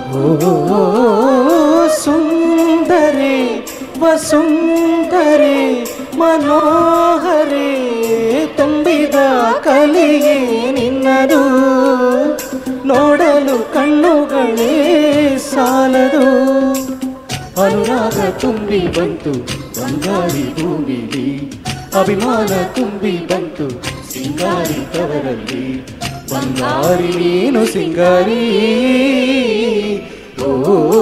ಓ ಸುಂದರಿ ವಸುಂದರಿ ಮನೋಹರಿ ತುಂಬಿದ ಕಲಿಯೇ ನಿನ್ನದು ನೋಡಲು ಕಣ್ಣುಗಳೇ ಸಾಲದು ಅನುರಾಗ ತುಂಬಿ ಬಂತು ಬಂಗಾರಿ ಭೂಮಿಲಿ ಅಭಿಮಾನ ತುಂಬಿ ಬಂತು ಸಿಂಗಾರಿ ತವರಲ್ಲಿ ಬಂಗಾರಿ ನೀನು ಸಿಂಗಾರಿ ಓ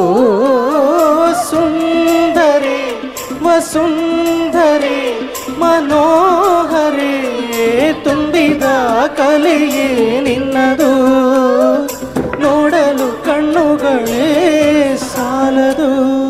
ಸುಂದರಿ ವಸುಂದರಿ ಮನೋಹರಿ ತುಂಬಿದ ಕಲೆಯೇ ನಿನ್ನದು ನೋಡಲು ಕಣ್ಣುಗಳೇ ಸಾಲದು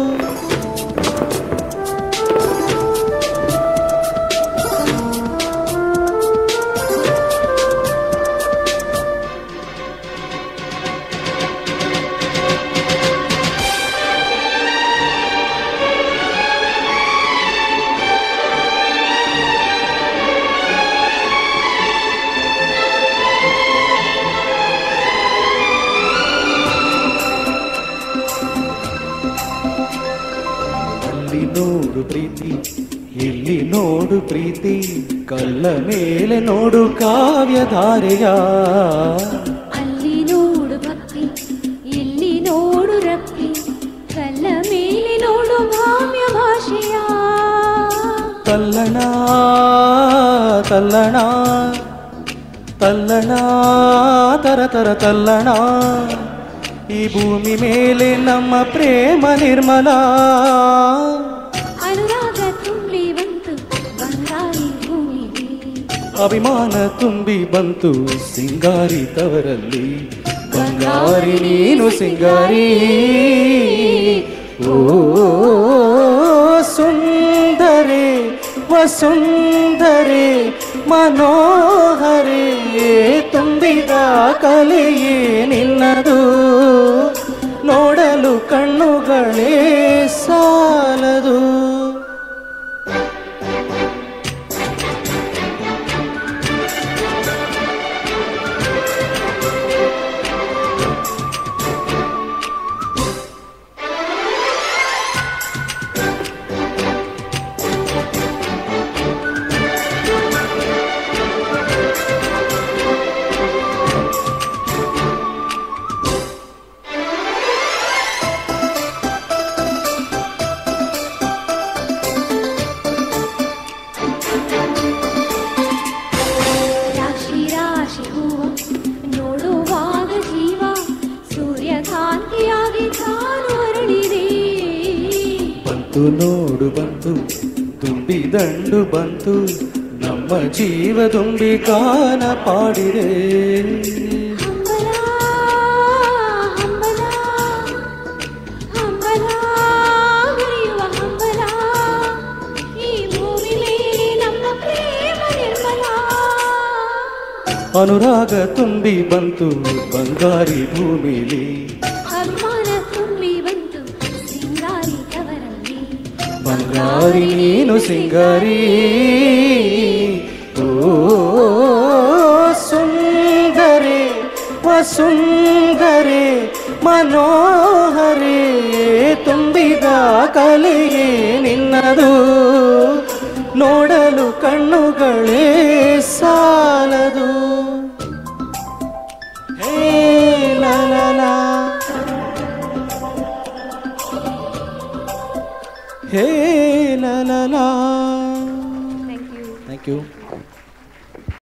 ಅಲ್ಲಿ ನೋಡು ಪ್ರೀತಿ ಇಲ್ಲಿ ನೋಡು ಪ್ರೀತಿ ಕಲ್ಲ ಮೇಲೆ ನೋಡು ಕಾವ್ಯಧಾರೆಯ ಅಲ್ಲಿ ನೋಡು ಭಕ್ತಿ ಇಲ್ಲಿ ನೋಡು ರಕ್ತಿ ಕಲ್ಲ ಮೇಲೆ ನೋಡು ಭಾಮ್ಯ ಭಾಷೆಯ ತಲ್ಲಣ ತಲ್ಲಣ ತಲ್ಲಣ ತರ ತರ ತಲ್ಲಣ ಈ ಭೂಮಿ ಮೇಲೆ ನಮ್ಮ ಪ್ರೇಮ ನಿರ್ಮಲ ಅನುರಾಗ ತುಂಬಿ ಬಂತು ಬಂಗಾರಿ ಭೂಮಿಗೆ ಅಭಿಮಾನ ತುಂಬಿ ಬಂತು ಸಿಂಗಾರಿ ತವರಲ್ಲಿ ಬಂಗಾರಿ ನೀನು ಸಿಂಗಾರಿ ಓ ಸುಂದರಿ ವಸುಂದರಿ ಮನೋಹರಿ ತುಂಬಿದ ಕಲೆಯೇ ನಿನ್ನದು ನೋಡಲು ಕಣ್ಣುಗಳೇ ಸಾಲದು ರಾಶಿ ರಾಶಿ ಹೂವ ನೋಡುವಾಗ ಜೀವ ಸೂರ್ಯಕಾಂತಿಯಾಗಿ ತಾನು ಹರಡಿದೆ ಬಂತು ನೋಡು ಬಂತು ತುಂಬಿ ದಂಡು ಬಂತು ನಮ್ಮ ಜೀವ ತುಂಬಿ ಕಾನ ಪಾಡಿದೆ ಹಂಬಲ ಹಂಬಲ ಹಂಬಲ ಹರಿಯುವ ಹಂಬಲ ಈ ಭೂಮಿ ಮೇಲೆ ನಮ್ಮ ಪ್ರೇಮ ನಿರ್ಮಲ ಅನುರಾಗ ತುಂಬಿ ಬಂತು ಬಂಗಾರಿ ಭೂಮಿಲಿ ಅಭಿಮಾನ ತುಂಬಿ ಬಂತು ಸಿಂಗಾರಿ ತವರಲ್ಲಿ ಬಂಗಾರಿ ನೀನು ಸಿಂಗಾರಿ ಓ ಸುಂದರಿ ವಸುಂದರಿ ಮನೋಹರಿ ತುಂಬಿದ ಕಲೆಯೇ ನಿನ್ನದು ನೋಡಲು ಕಣ್ಣುಗಳೇ ಸಾಲದು ಹೇ ಲಾ ಲಾ ಲಾ. ಹೇ ಲಾ ಲಾ ಲಾ ಥ್ಯಾಂಕ್ ಯು ಥ್ಯಾಂಕ್ ಯು